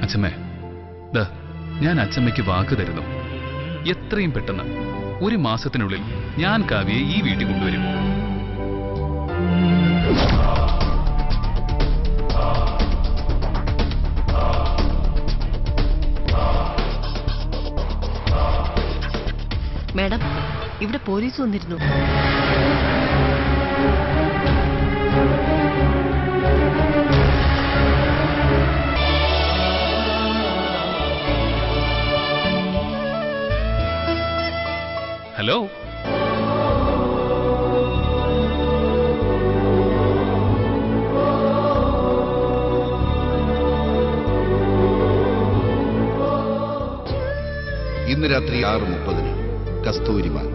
അച്ഛമ്മേ ദാ ഞാൻ അച്ഛമ്മയ്ക്ക് വാക്ക് തരുന്നു എത്രയും പെട്ടെന്ന് ഒരു മാസത്തിനുള്ളിൽ ഞാൻ കാവ്യയെ ഈ വീട്ടിൽ കൊണ്ടുവരും മാഡം ഇവിടെ പോലീസ് വന്നിരുന്നു ഹലോ ഇന്ന് രാത്രി ആറ് മുപ്പതിന് കസ്തൂരിമാൻ